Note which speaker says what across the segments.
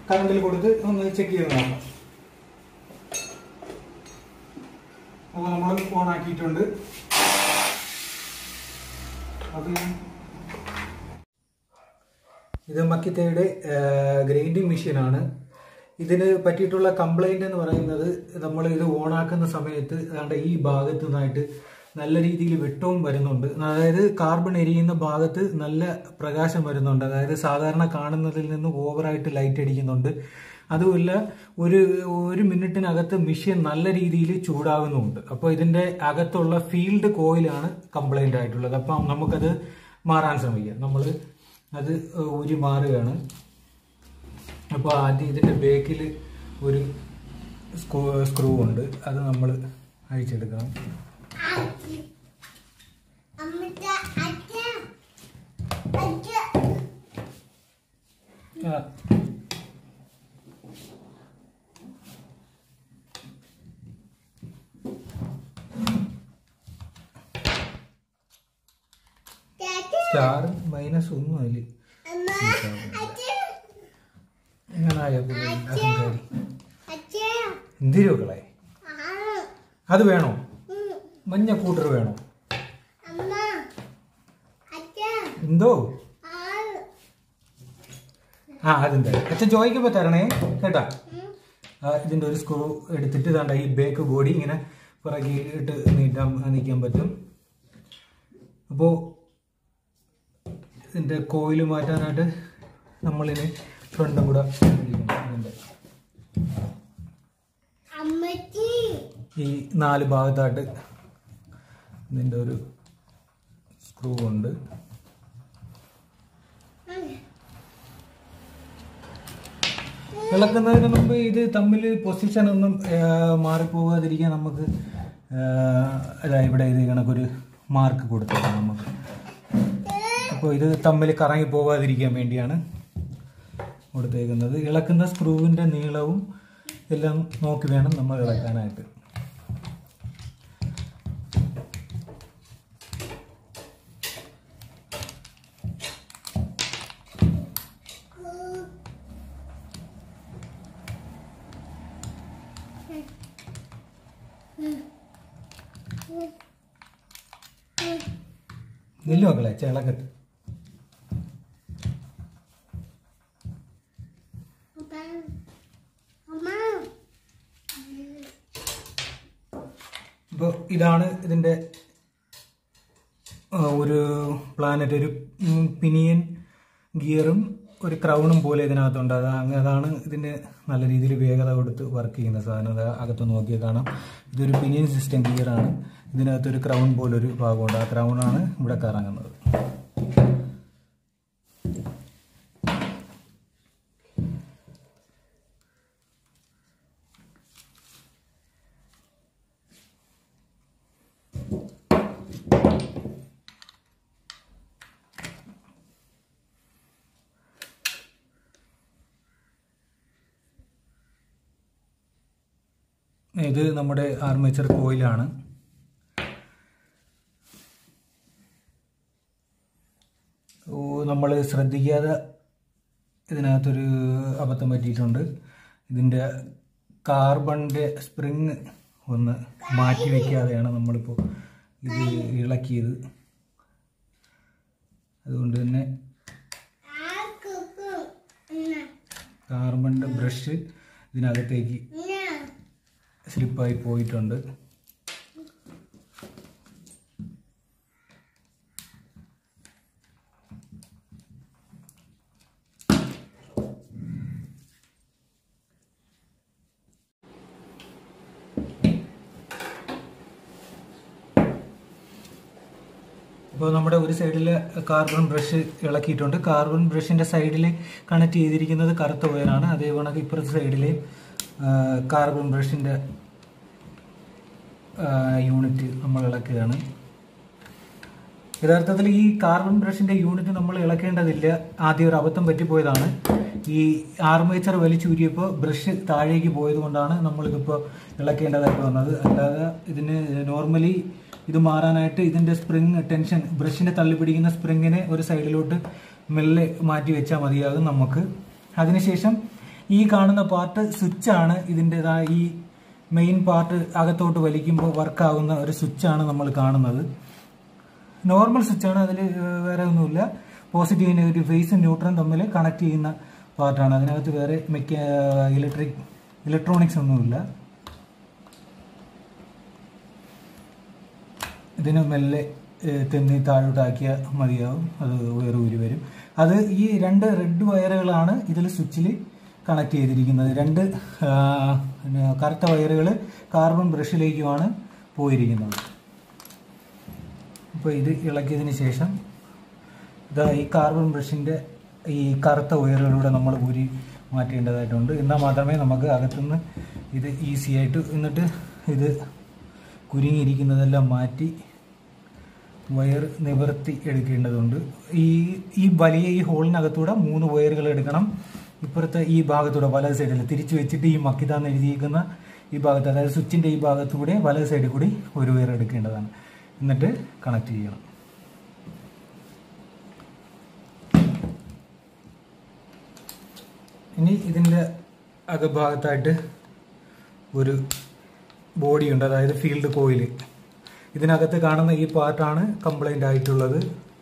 Speaker 1: കറണ്ടിൽ കൊടുത്ത് ഒന്ന് ചെക്ക് ചെയ്ത് നോക്കാം അപ്പോൾ നമ്മൾ ഓൺ ആക്കിയിട്ടുണ്ട് അത് ഇത് മക്കിത്തയുടെ ഗ്രൈൻഡിങ് മെഷീനാണ് ഇതിന് പറ്റിയിട്ടുള്ള കംപ്ലൈന്റ് എന്ന് പറയുന്നത് നമ്മൾ ഇത് ഓണാക്കുന്ന സമയത്ത് ഏതാണ്ട് ഈ ഭാഗത്തു നിന്നായിട്ട് നല്ല രീതിയിൽ വെട്ടവും വരുന്നുണ്ട് അതായത് കാർബൺ എരിയുന്ന ഭാഗത്ത് നല്ല പ്രകാശം വരുന്നുണ്ട് അതായത് സാധാരണ കാണുന്നതിൽ നിന്ന് ഓവറായിട്ട് ലൈറ്റ് അടിക്കുന്നുണ്ട് അതുമല്ല ഒരു ഒരു മിനിറ്റിനകത്ത് മെഷീൻ നല്ല രീതിയിൽ ചൂടാകുന്നുമുണ്ട് അപ്പോൾ ഇതിന്റെ അകത്തുള്ള ഫീൽഡ് കോയിലാണ് കംപ്ലൈന്റ് ആയിട്ടുള്ളത് അപ്പം നമുക്കത് മാറാൻ ശ്രമിക്കാം നമ്മൾ അത് ഊരി മാറുകയാണ് അപ്പോൾ ആദ്യം ഇതിന്റെ ബേക്കിൽ ഒരു സ്ക്രൂ സ്ക്രൂ ഉണ്ട് അത് നമ്മൾ അഴിച്ചെടുക്കണം ആ, സ്റ്റാർ മൈനസ് ഒന്നും അതിൽ ഇങ്ങനെ ആയപ്പോൾ അഹങ്കാരി എന്തിനു മക്കളെ അത് വേണോ മഞ്ഞ കൂട്ടർ വേണോ എന്തോ ആ അതിന്റെ അച്ഛൻ ചോദിക്കുമ്പോ തരണേ കേട്ടാ ആ, ഇതിന്റെ ഒരു സ്ക്രൂ എടുത്തിട്ട് ഇതാണ്ട ഈ ബേക്ക് ബോഡി ഇങ്ങനെ പുറകിട്ട് നീട്ടാൻ നീക്കാൻ പറ്റും അപ്പോ ഇതിന്റെ കോയിൽ മാറ്റാനായിട്ട് നമ്മളിന് ഫ്രണ്ടും കൂടെ പിടിക്കണം ഇതിന്റെ ഈ നാല് ഭാഗത്തായിട്ട് ഇതിന്റെ ഒരു സ്ക്രൂ ഉണ്ട് ഇളക്കുന്നതിന് മുമ്പ് ഇത് തമ്മിൽ പൊസിഷൻ ഒന്നും ആ, മാറിപ്പോകാതിരിക്കാൻ നമുക്ക് ആ, അതാ ഇവിടെ ഇത് കണക്കൊരു മാർക്ക് കൊടുത്തേക്കാം നമുക്ക് അപ്പോൾ ഇത് തമ്മിൽ കറങ്ങി പോകാതിരിക്കാൻ വേണ്ടിയാണ് കൊടുത്തേക്കുന്നത് ഇളക്കുന്ന സ്ക്രൂവിൻ്റെ നീളവും എല്ലാം നോക്കി വേണം നമ്മൾ ഇളക്കാനായിട്ട് നെല്ല് മക്കളെ ചിളക്കട്ട് ഇപ്പോൾ ഇതാണ് ഇതിൻ്റെ ആ, ഒരു പ്ലാനറ്റ് ഒരു ഉം, പിനിയൻ ഗിയറും ഒരു ക്രൗണും പോലെ ഇതിനകത്തുണ്ട് അത് അങ്ങ- അതാണ് ഇതിൻ്റെ നല്ല രീതിയിൽ വേഗത കൊടുത്ത് വർക്ക് ചെയ്യുന്ന സാധനം അത് അകത്ത് നോക്കിയാൽ കാണാം ഇതൊരു പിനിയൻ സിസ്റ്റം ഗിയറാണ് ഇതിനകത്ത് ഒരു ക്രൗൺ പോലൊരു ഭാഗമുണ്ട് ആ ക്രൗണാണ് ഇവിടെ കറങ്ങുന്നത് ഇത് നമ്മുടെ ആർമേച്ചർ കോയിലാണ് ഓ നമ്മൾ ശ്രദ്ധിക്കാതെ ഇതിനകത്തൊരു അബദ്ധം പറ്റിയിട്ടുണ്ട് ഇതിൻ്റെ കാർബണിൻ്റെ സ്പ്രിങ് ഒന്ന് മാറ്റി വയ്ക്കാതെയാണ് നമ്മളിപ്പോൾ ഇത് ഇളക്കിയത് അതുകൊണ്ട് തന്നെ കാർബണിൻ്റെ ബ്രഷ് ഇതിനകത്തേക്ക് സ്ലിപ്പായി പോയിട്ടുണ്ട് ഇപ്പോൾ നമ്മുടെ ഒരു സൈഡിൽ കാർബൺ ബ്രഷ് ഇളക്കിയിട്ടുണ്ട് കാർബൺ ബ്രഷിൻ്റെ സൈഡിൽ കണക്ട് ചെയ്തിരിക്കുന്നത് കറുത്ത വയറാണ് അതേ കണക്ക് ഇപ്പുറത്തെ സൈഡിൽ കാർബൺ ബ്രഷിൻ്റെ യൂണിറ്റ് നമ്മൾ ഇളക്കുകയാണ് യഥാർത്ഥത്തിൽ ഈ കാർബൺ ബ്രഷിന്റെ യൂണിറ്റ് നമ്മൾ ഇളക്കേണ്ടതില്ല ആദ്യം ഒരു അബദ്ധം പറ്റിപ്പോയതാണ് ഈ ആർമേച്ചർ വലിച്ചൂരിയപ്പോൾ ബ്രഷ് താഴേക്ക് പോയത് കൊണ്ടാണ് നമ്മളിതിപ്പോൾ ഇളക്കേണ്ടതായിട്ട് വന്നത് അല്ലാതെ ഇതിന് നോർമലി ഇത് മാറാനായിട്ട് ഇതിന്റെ സ്പ്രിങ് ടെൻഷൻ ബ്രഷിനെ തള്ളിപ്പിടിക്കുന്ന സ്പ്രിങ്ങിനെ ഒരു സൈഡിലോട്ട് മെല്ലെ മാറ്റി വെച്ചാൽ മതിയാകും നമുക്ക് അതിനുശേഷം ഈ കാണുന്ന പാർട്ട് സ്വിച്ചാണ് ഇതിൻ്റെതായ ഈ മെയിൻ പാർട്ട് അകത്തോട്ട് വലിക്കുമ്പോൾ വർക്കാവുന്ന ഒരു സ്വിച്ചാണ് നമ്മൾ കാണുന്നത് നോർമൽ സ്വിച്ചാണ് അതിൽ വേറെ ഒന്നുമില്ല പോസിറ്റീവ് നെഗറ്റീവ് ഫേസും ന്യൂട്രൺ തമ്മിൽ കണക്ട് ചെയ്യുന്ന പാർട്ടാണ് അതിനകത്ത് വേറെ മെക്ക ഇലക്ട്രിക് ഇലക്ട്രോണിക്സ് ഒന്നുമില്ല ഇതിന് മെല്ലെ ഏഹ്, തെന്നി താഴോട്ടാക്കിയാൽ മതിയാവും അത് വേറെ ഊരി വരും അത് ഈ രണ്ട് റെഡ് വയറുകളാണ് ഇതിൽ സ്വിച്ചിൽ കണക്ട് ചെയ്തിരിക്കുന്നത് രണ്ട് ആ, പിന്നെ കറുത്ത വയറുകൾ കാർബൺ ബ്രഷിലേക്കുമാണ് പോയിരിക്കുന്നത് അപ്പോൾ ഇത് ഇളക്കിയതിന് ശേഷം ഇതാ ഈ കാർബൺ ബ്രഷിൻ്റെ ഈ കറുത്ത വയറുകളിലൂടെ നമ്മൾ ഊരി മാറ്റേണ്ടതായിട്ടുണ്ട് എന്നാൽ മാത്രമേ നമുക്ക് അകത്തുനിന്ന് ഇത് ഈസി ആയിട്ട് എന്നിട്ട് ഇത് കുരുങ്ങിയിരിക്കുന്നതെല്ലാം മാറ്റി വയർ നിവർത്തി എടുക്കേണ്ടതുണ്ട് ഈ ഈ വലിയ ഈ ഹോളിനകത്തൂടെ മൂന്ന് വയറുകൾ എടുക്കണം ഇപ്പുറത്തെ ഈ ഭാഗത്തൂടെ വലത് സൈഡിൽ തിരിച്ചു വെച്ചിട്ട് ഈ മക്കിതാന്ന് എഴുതിയിരിക്കുന്ന ഈ ഭാഗത്ത് അതായത് സ്വിച്ചിൻ്റെ ഈ ഭാഗത്തൂടെ വലത് സൈഡിൽ കൂടി ഒരു വയർ എടുക്കേണ്ടതാണ് എന്നിട്ട് കണക്ട് ചെയ്യണം ഇനി ഇതിൻ്റെ അകഭാഗത്തായിട്ട് ഒരു ബോഡിയുണ്ട് അതായത് ഫീൽഡ് കോയിൽ ഇതിനകത്ത് കാണുന്ന ഈ പാർട്ടാണ് കംപ്ലൈൻ്റ് ആയിട്ടുള്ളത്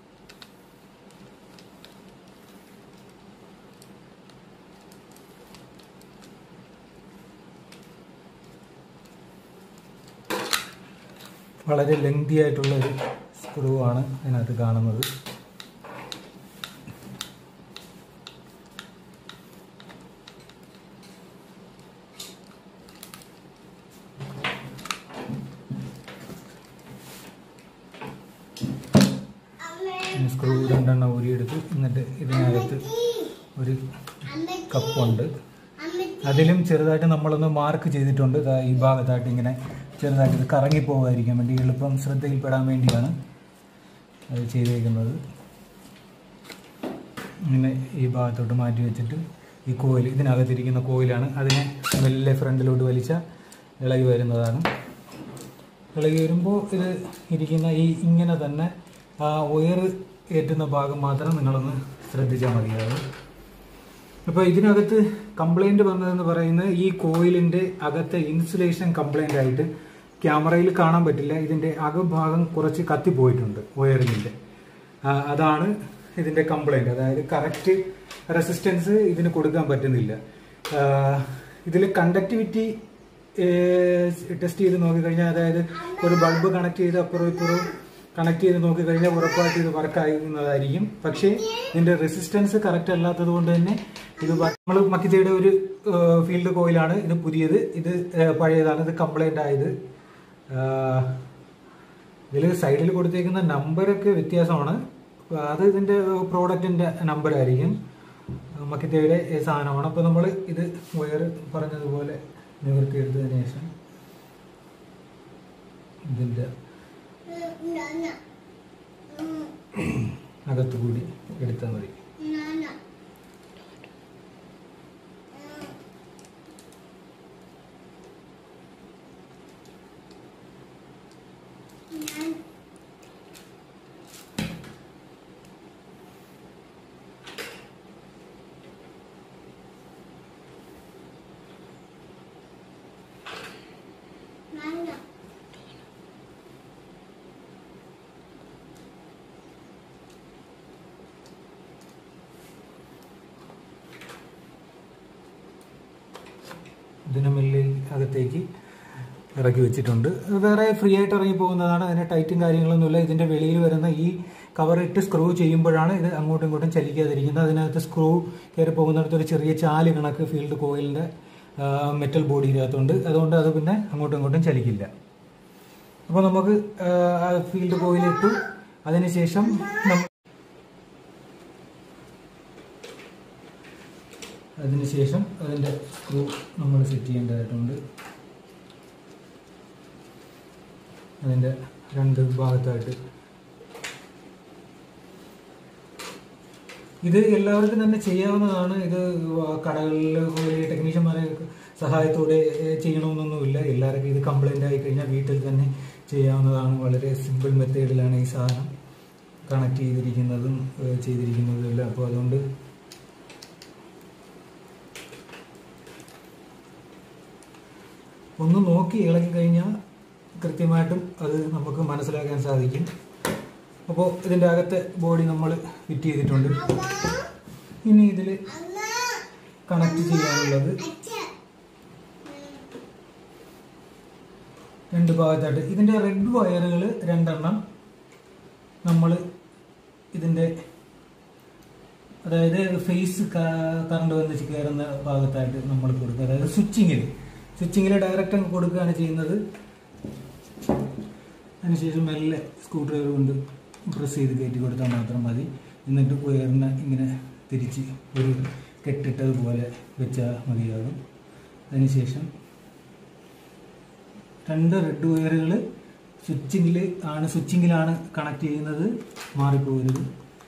Speaker 1: വളരെ ലെങ്തി ആയിട്ടുള്ള ഒരു സ്ക്രൂ ആണ് ഇതിനകത്ത് കാണുന്നത് ഈ സ്ക്രൂ രണ്ടെണ്ണം ഊരിയെടുത്ത് എന്നിട്ട് ഇതിനകത്ത് ഒരു കപ്പുണ്ട് അതിലും ചെറുതായിട്ട് നമ്മളൊന്ന് മാർക്ക് ചെയ്തിട്ടുണ്ട് ദാ ഈ ഭാഗത്തായിട്ട് ഇങ്ങനെ ചെറുതായിട്ട് ഇത് കറങ്ങി പോകാതിരിക്കാൻ വേണ്ടി എളുപ്പം ശ്രദ്ധയിൽപ്പെടാൻ വേണ്ടിയാണ് അത് ചെയ്തേക്കുന്നത് ഇങ്ങനെ ഈ ഭാഗത്തോട്ട് മാറ്റി വെച്ചിട്ട് ഈ കോയിൽ ഇതിനകത്തിരിക്കുന്ന കോയിലാണ് അതിനെ മെല്ലെ ഫ്രണ്ടിലോട്ട് വലിച്ച ഇളകി വരുന്നതാണ് ഇളകി വരുമ്പോൾ ഇത് ഇരിക്കുന്ന ഈ ഇങ്ങനെ തന്നെ ആ ഒയർ ഏറ്റുന്ന ഭാഗം മാത്രം നിങ്ങളൊന്ന് ശ്രദ്ധിച്ചാൽ മതിയാവും അപ്പോൾ ഇതിനകത്ത് കംപ്ലൈൻറ്റ് വന്നതെന്ന് പറയുന്നത് ഈ കോയിലിൻ്റെ അകത്തെ ഇൻസുലേഷൻ കംപ്ലൈൻ്റ് ആയിട്ട് ക്യാമറയിൽ കാണാൻ പറ്റില്ല ഇതിൻ്റെ അകഭാഗം കുറച്ച് കത്തിപ്പോയിട്ടുണ്ട് വയറിങ്ങിൻ്റെ അതാണ് ഇതിൻ്റെ കംപ്ലൈൻറ്റ് അതായത് കറക്റ്റ് റെസിസ്റ്റൻസ് ഇതിന് കൊടുക്കാൻ പറ്റുന്നില്ല ഇതിൽ കണ്ടക്ടിവിറ്റി ടെസ്റ്റ് ചെയ്ത് നോക്കിക്കഴിഞ്ഞാൽ അതായത് ഒരു ബൾബ് കണക്ട് ചെയ്ത് അപ്പുറം ഇപ്പുറം കണക്ട് ചെയ്ത് നോക്കിക്കഴിഞ്ഞാൽ ഉറപ്പായിട്ട് ഇത് വർക്ക് ആകുന്നതായിരിക്കും പക്ഷേ ഇതിന്റെ റെസിസ്റ്റൻസ് കറക്റ്റ് അല്ലാത്തത് കൊണ്ട് തന്നെ ഇത് നമ്മൾ മക്കിതയുടെ ഒരു ഫീൽഡ് കോയിലാണ് ഇത് പുതിയത് ഇത് ഏഹ്, പഴയതാണ് ഇത് കംപ്ലൈന്റ് ആയത് ഇതിൽ സൈഡിൽ കൊടുത്തേക്കുന്ന നമ്പറൊക്കെ വ്യത്യാസമാണ് അത് ഇതിന്റെ പ്രോഡക്റ്റിന്റെ നമ്പർ ആയിരിക്കും മക്കിത്തയുടെ സാധനമാണ് അപ്പോൾ നമ്മൾ ഇത് വയർ പറഞ്ഞതുപോലെ നിവർത്തിയെടുത്തതിന് ശേഷം ഇതിന്റെ അകത്തുകൂടി എടുത്താൽ മതി ഇതിന് മെല്ലിൽ അകത്തേക്ക് ഇറക്കി വെച്ചിട്ടുണ്ട് വേറെ ഫ്രീ ആയിട്ട് ഇറങ്ങി പോകുന്നതാണ് അതിന് ടൈറ്റും കാര്യങ്ങളൊന്നുമില്ല ഇതിന്റെ വെളിയിൽ വരുന്ന ഈ കവർ ഇട്ട് സ്ക്രൂ ചെയ്യുമ്പോഴാണ് ഇത് അങ്ങോട്ടും ഇങ്ങോട്ടും ചലിക്കാതിരിക്കുന്നത് അതിനകത്ത് സ്ക്രൂ കയറി പോകുന്നിടത്ത് ഒരു ചെറിയ ചാല് കണക്ക് ഫീൽഡ് കോയിലിന്റെ മെറ്റൽ ബോഡിയിനകത്തുണ്ട് അതുകൊണ്ട് അത് പിന്നെ അങ്ങോട്ടും ഇങ്ങോട്ടും ചലിക്കില്ല അപ്പോൾ നമുക്ക് ഫീൽഡ് കോയിൽ ഇട്ടു അതിനുശേഷം നമ്മൾ അതിനുശേഷം അതിൻ്റെ സ്ക്രൂ നമ്മൾ സെറ്റ് ചെയ്യേണ്ടതായിട്ടുണ്ട് അതിൻ്റെ രണ്ട് ഭാഗത്തായിട്ട് ഇത് എല്ലാവർക്കും തന്നെ ചെയ്യാവുന്നതാണ് ഇത് കടകളിൽ വലിയ ടെക്നീഷ്യന്മാരെ സഹായത്തോടെ ഏഹ്, ചെയ്യണമെന്നൊന്നുമില്ല എല്ലാവർക്കും ഇത് കംപ്ലൈൻ്റ് ആയി കഴിഞ്ഞാൽ വീട്ടിൽ തന്നെ ചെയ്യാവുന്നതാണ് വളരെ സിമ്പിൾ മെത്തേഡിലാണ് ഈ സാധനം കണക്ട് ചെയ്തിരിക്കുന്നതും ഏഹ്, ചെയ്തിരിക്കുന്നതും എല്ലാം അപ്പോൾ അതുകൊണ്ട് ഒന്ന് നോക്കി ഇളകി കഴിഞ്ഞാൽ കൃത്യമായിട്ടും അത് നമുക്ക് മനസ്സിലാക്കാൻ സാധിക്കും അപ്പോൾ ഇതിൻ്റെ അകത്തെ ബോഡി നമ്മൾ ഫിറ്റ് ചെയ്തിട്ടുണ്ട് ഇനി ഇതിൽ കണക്ട് ചെയ്യാനുള്ളത് രണ്ട് ഭാഗത്തായിട്ട് ഇതിൻ്റെ റെഡ് വയറുകൾ രണ്ടെണ്ണം നമ്മൾ ഇതിൻ്റെ അതായത് ഫേസ് കറണ്ട് വന്ന് കയറുന്ന ഭാഗത്തായിട്ട് നമ്മൾ കൊടുക്കുക അതായത് സ്വിച്ചിങ്ങിൽ സ്വിച്ചിങ്ങിൽ ഡയറക്റ്റ് അങ്ങ് കൊടുക്കുകയാണ് ചെയ്യുന്നത് അതിനുശേഷം മെല്ലെ സ്ക്രൂ ഡ്രൈവർ കൊണ്ട് പ്രസ് ചെയ്ത് കയറ്റി കൊടുത്താൽ മാത്രം മതി എന്നിട്ട് ഉയർന്ന ഇങ്ങനെ തിരിച്ച് ഒരു കെട്ടിട്ടതുപോലെ വെച്ചാൽ മതിയാകും അതിനുശേഷം രണ്ട് റെഡ് വയറുകൾ സ്വിച്ചിങ്ങിൽ ആണ് സ്വിച്ചിങ്ങിലാണ് കണക്ട് ചെയ്യുന്നത് മാറിപ്പോകരുത്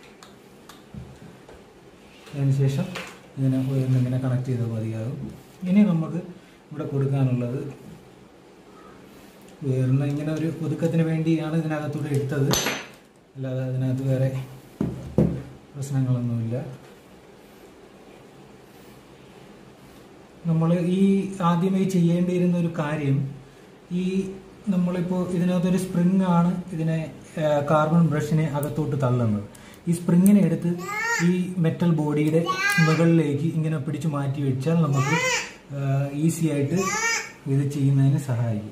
Speaker 1: അതിനുശേഷം ഇങ്ങനെ ഉയർന്ന് ഇങ്ങനെ കണക്ട് ചെയ്താൽ മതിയാകും ഇനി നമുക്ക് ഇവിടെ കൊടുക്കാനുള്ളത് ഉയർന്ന ഇങ്ങനെ ഒരു ഒതുക്കത്തിന് വേണ്ടിയാണ് ഇതിനകത്തൂടെ എടുത്തത് അല്ലാതെ അതിനകത്ത് വേറെ പ്രശ്നങ്ങളൊന്നുമില്ല നമ്മൾ ഈ ആദ്യമേ ചെയ്യേണ്ടിയിരുന്ന ഒരു കാര്യം ഈ നമ്മളിപ്പോൾ ഇതിനകത്തൊരു സ്പ്രിങ് ആണ് ഇതിനെ കാർബൺ ബ്രഷിനെ അകത്തോട്ട് തള്ളുന്നത് ഈ സ്പ്രിങ്ങിനെ എടുത്ത് ഈ മെറ്റൽ ബോഡിയുടെ മുകളിലേക്ക് ഇങ്ങനെ പിടിച്ചു മാറ്റി വെച്ചാൽ നമുക്ക് ഈസി ആയിട്ട് ഇത് ചെയ്യുന്നതിന് സഹായിക്കും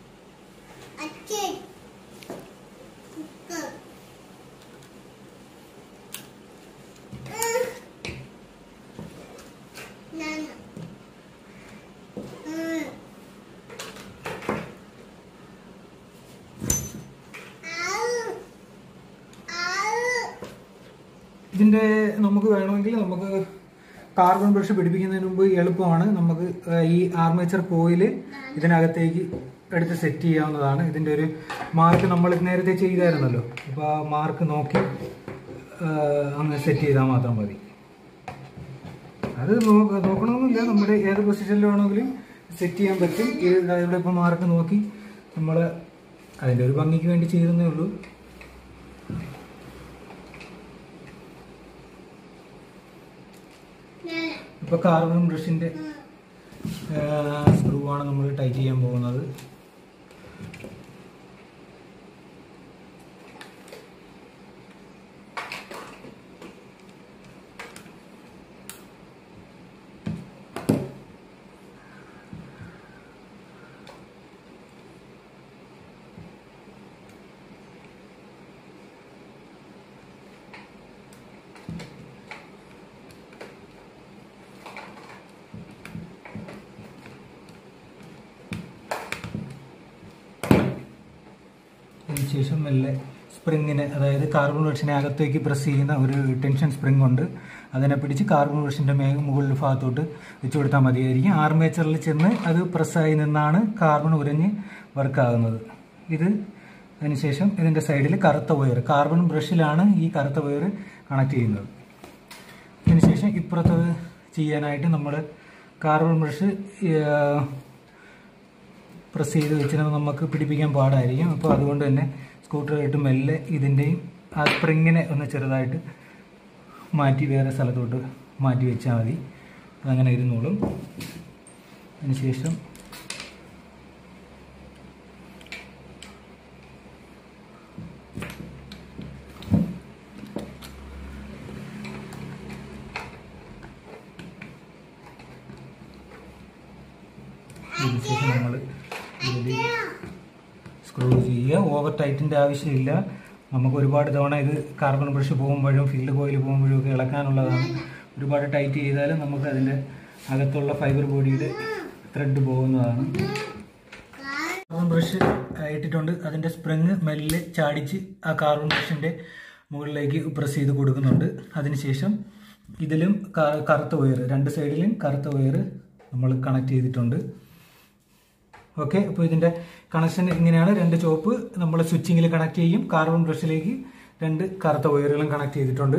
Speaker 1: ഇതിൻ്റെ നമുക്ക് വേണമെങ്കിൽ നമുക്ക് കാർബൺ ബ്രഷ് പിടിപ്പിക്കുന്നതിന് മുമ്പ് എളുപ്പമാണ് നമുക്ക് ഈ ആർമേച്ചർ കോയിൽ ഇതിനകത്തേക്ക് എടുത്ത് സെറ്റ് ചെയ്യാവുന്നതാണ് ഇതിൻ്റെ ഒരു മാർക്ക് നമ്മൾ നേരത്തെ ചെയ്തായിരുന്നല്ലോ അപ്പോൾ ആ മാർക്ക് നോക്കി അങ്ങ് സെറ്റ് ചെയ്താൽ മാത്രം മതി അത് നോ- നോക്കണമെന്നില്ല നമ്മുടെ ഏത് പൊസിഷനിൽ വേണമെങ്കിലും സെറ്റ് ചെയ്യാൻ പറ്റും ഇത് ദാ ഇവിടെ ഇപ്പോൾ മാർക്ക് നോക്കി നമ്മൾ അതിൻ്റെ ഒരു ഭംഗിക്ക് വേണ്ടി ചെയ്തെന്നേ ഉള്ളൂ ഇപ്പോൾ കാർബൺ ബ്രഷിൻ്റെ സ്ക്രൂ ആണ് നമ്മൾ ടൈറ്റ് ചെയ്യാൻ പോകുന്നത് അതിനുശേഷം മെല്ലെ സ്പ്രിങ്ങിനെ അതായത് കാർബൺ ബ്രഷിനെ അകത്തേക്ക് പ്രസ് ചെയ്യുന്ന ഒരു ടെൻഷൻ സ്പ്രിങ് ഉണ്ട് അതിനെ പിടിച്ച് കാർബൺ ബ്രഷിൻ്റെ മേ മുകളിൽ ഭാഗത്തോട്ട് വെച്ച് കൊടുത്താൽ മതിയായിരിക്കും ആർമേച്ചറിൽ ചെന്ന് അത് പ്രസ്സായി നിന്നാണ് കാർബൺ ഉരഞ്ഞ് വർക്കാകുന്നത് ഇത് അതിനുശേഷം ഇതിൻ്റെ സൈഡിൽ കറുത്ത വയർ കാർബൺ ബ്രഷിലാണ് ഈ കറുത്ത വയർ കണക്ട് ചെയ്യുന്നത് അതിനുശേഷം ഇപ്പുറത്തത് ചെയ്യാനായിട്ട് നമ്മൾ കാർബൺ ബ്രഷ് പ്രസ് ചെയ്ത് വെച്ചിരുന്നത് നമുക്ക് പിടിപ്പിക്കാൻ പാടായിരിക്കും അപ്പോൾ അതുകൊണ്ട് തന്നെ സ്കൂട്ടറായിട്ട് മെല്ലെ ഇതിൻ്റെയും ആ സ്പ്രിങ്ങിനെ ഒന്ന് ചെറുതായിട്ട് മാറ്റി വേറെ സ്ഥലത്തോട്ട് മാറ്റി വെച്ചാൽ മതി അതങ്ങനെ ഇരുന്നോളും അതിനുശേഷം അതിനുശേഷം നമ്മൾ ഇതിൽ സ്ക്രൂ ചെയ്യുക ഓവർ ടൈറ്റിൻ്റെ ആവശ്യമില്ല നമുക്ക് ഒരുപാട് തവണ ഇത് കാർബൺ ബ്രഷ് പോകുമ്പോഴും ഫീൽഡ് കോയിൽ പോകുമ്പോഴും ഒക്കെ ഇളക്കാനുള്ളതാണ് ഒരുപാട് ടൈറ്റ് ചെയ്താൽ നമുക്ക് അതിൻ്റെ അകത്തുള്ള ഫൈബർ ബോഡിയുടെ ത്രെഡ് പോകുന്നതാണ് കാർബൺ ബ്രഷ് ഇട്ടിട്ടുണ്ട് അതിൻ്റെ സ്പ്രിങ് മെല്ലെ ചാടിച്ച് ആ കാർബൺ ബ്രഷിൻ്റെ മുകളിലേക്ക് പ്രസ് ചെയ്ത് കൊടുക്കുന്നുണ്ട് അതിനുശേഷം ഇതിലും ക- കറുത്ത വയർ രണ്ട് സൈഡിലും കറുത്ത വയർ നമ്മൾ കണക്ട് ചെയ്തിട്ടുണ്ട് ഓക്കെ അപ്പോൾ ഇതിൻ്റെ കണക്ഷൻ ഇങ്ങനെയാണ് രണ്ട് ചോപ്പ് നമ്മൾ സ്വിച്ചിങ്ങിൽ കണക്ട് ചെയ്യും കാർബൺ ബ്രഷിലേക്ക് രണ്ട് കറുത്ത വയറുകളും കണക്ട് ചെയ്തിട്ടുണ്ട്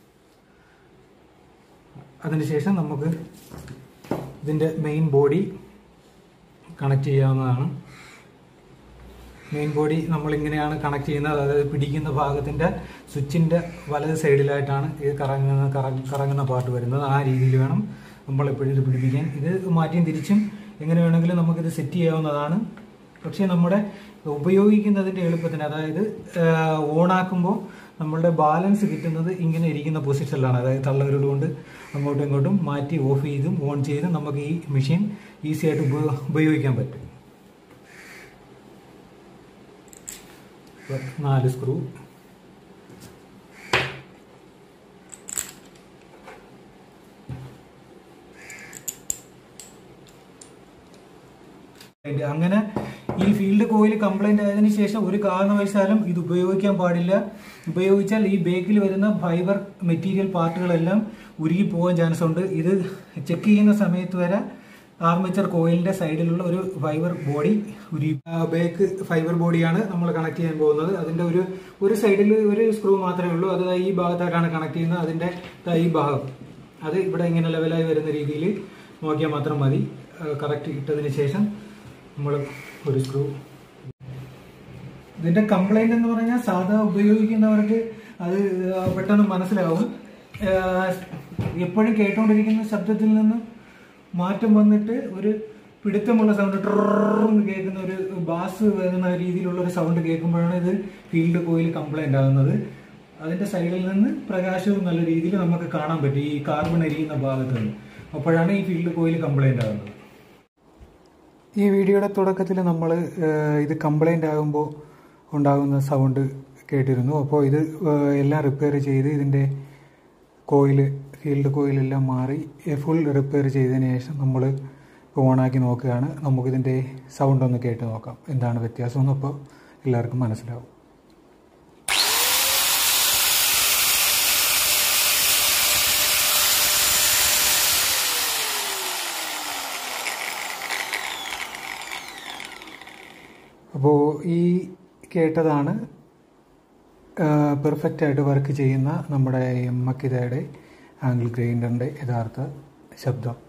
Speaker 1: അതിനുശേഷം നമുക്ക് ഇതിൻ്റെ മെയിൻ ബോഡി കണക്ട് ചെയ്യാവുന്നതാണ് മെയിൻ ബോഡി നമ്മൾ ഇങ്ങനെയാണ് കണക്ട് ചെയ്യുന്നത് അതായത് പിടിക്കുന്ന ഭാഗത്തിൻ്റെ സ്വിച്ചിൻ്റെ വലത് സൈഡിലായിട്ടാണ് ഇത് കറങ്ങുന്ന കറ- കറങ്ങുന്ന പാർട്ട് വരുന്നത് ആ രീതിയിൽ വേണം നമ്മൾ എപ്പോഴും ഇത് പിടിപ്പിക്കാൻ ഇത് മാറ്റിയും തിരിച്ചും എങ്ങനെ വേണമെങ്കിലും നമുക്കിത് സെറ്റ് ചെയ്യാവുന്നതാണ് പക്ഷേ നമ്മുടെ ഉപയോഗിക്കുന്നതിൻ്റെ എളുപ്പത്തിന് അതായത് ഓണാക്കുമ്പോൾ നമ്മളുടെ ബാലൻസ് കിട്ടുന്നത് ഇങ്ങനെ ഇരിക്കുന്ന പൊസിഷനിലാണ് അതായത് തള്ളവിരൽ കൊണ്ട് അങ്ങോട്ടും ഇങ്ങോട്ടും മാറ്റി ഓഫ് ചെയ്തും ഓൺ ചെയ്തും നമുക്ക് ഈ മെഷീൻ ഈസി ആയിട്ട് ഉപ- ഉപയോഗിക്കാൻ പറ്റും ഇപ്പൊ നാല് സ്ക്രൂ അതിന്റെ അങ്ങനെ ഈ ഫീൽഡ് കോയിൽ കംപ്ലൈന്റ് ആയതിനു ശേഷം ഒരു കാരണവശാലും ഇത് ഉപയോഗിക്കാൻ പാടില്ല ഉപയോഗിച്ചാൽ ഈ ബേക്കിൽ വരുന്ന ഫൈബർ മെറ്റീരിയൽ പാർട്ടുകളെല്ലാം ഉരുകി പോകാൻ ചാൻസ് ഉണ്ട് ഇത് ചെക്ക് ചെയ്യുന്ന സമയത്ത് വരെ ആർമേച്ചർ കോയിലിന്റെ സൈഡിലുള്ള ഒരു ഫൈബർ ബോഡി ഉരുകി ബേക്ക് ഫൈബർ ബോഡിയാണ് നമ്മൾ കണക്ട് ചെയ്യാൻ പോകുന്നത് അതിന്റെ ഒരു ഒരു സൈഡിൽ ഒരു സ്ക്രൂ മാത്രമേ ഉള്ളൂ അത് ദാ ഈ ഭാഗത്തായിട്ടാണ് കണക്ട് ചെയ്യുന്നത് അതിന്റെ ദാ ഈ ഭാഗം അത് ഇവിടെ ഇങ്ങനെ ലെവലായി വരുന്ന രീതിയിൽ നോക്കിയാൽ മാത്രം മതി കറക്റ്റ് ഇട്ടതിന് ശേഷം നമ്മൾ ഒരു സ്ക്രൂ ഇതിന്റെ കംപ്ലൈന്റ് എന്ന് പറഞ്ഞാൽ സാധാ ഉപയോഗിക്കുന്നവർക്ക് അത് ആ, പെട്ടെന്ന് മനസ്സിലാവും ആ, എപ്പോഴും കേട്ടുകൊണ്ടിരിക്കുന്ന ശബ്ദത്തിൽ നിന്ന് മാറ്റം വന്നിട്ട് ഒരു പിടുത്തമുള്ള സൗണ്ട് ട്രെന്ന് കേൾക്കുന്ന ഒരു ബാസ് വരുന്ന രീതിയിലുള്ള ഒരു സൗണ്ട് കേൾക്കുമ്പോഴാണ് ഇത് ഫീൽഡ് കോയിൽ കംപ്ലൈന്റ് ആകുന്നത് അതിന്റെ സൈഡിൽ നിന്ന് പ്രകാശവും നല്ല രീതിയിൽ നമുക്ക് കാണാൻ പറ്റും ഈ കാർബൺ എരിയുന്ന ഭാഗത്ത് നിന്ന് അപ്പോഴാണ് ഈ ഫീൽഡ് കോയിൽ കംപ്ലൈന്റ് ആകുന്നത് ഈ വീഡിയോയുടെ തുടക്കത്തിൽ നമ്മൾ ഇത് കംപ്ലൈൻ്റ് ആകുമ്പോൾ ഉണ്ടാകുന്ന സൗണ്ട് കേട്ടിരുന്നു അപ്പോൾ ഇത് ഏഹ്, എല്ലാം റിപ്പയർ ചെയ്ത് ഇതിൻ്റെ കോയിൽ ഫീൽഡ് കോയിലെല്ലാം മാറി ഫുൾ റിപ്പയർ ചെയ്തതിന് ശേഷം നമ്മൾ ഓണാക്കി നോക്കുകയാണ് നമുക്കിതിൻ്റെ സൗണ്ട് ഒന്ന് കേട്ട് നോക്കാം എന്താണ് വ്യത്യാസം എന്ന് അപ്പോൾ എല്ലാവർക്കും മനസ്സിലാവും അപ്പോൾ ഈ കേട്ടതാണ് പെർഫെക്റ്റ് ആയിട്ട് വർക്ക് ചെയ്യുന്ന നമ്മുടെ മക്കിതയുടെ ആംഗിൾ ഗ്രൈൻഡറിൻ്റെ യഥാർത്ഥ ശബ്ദം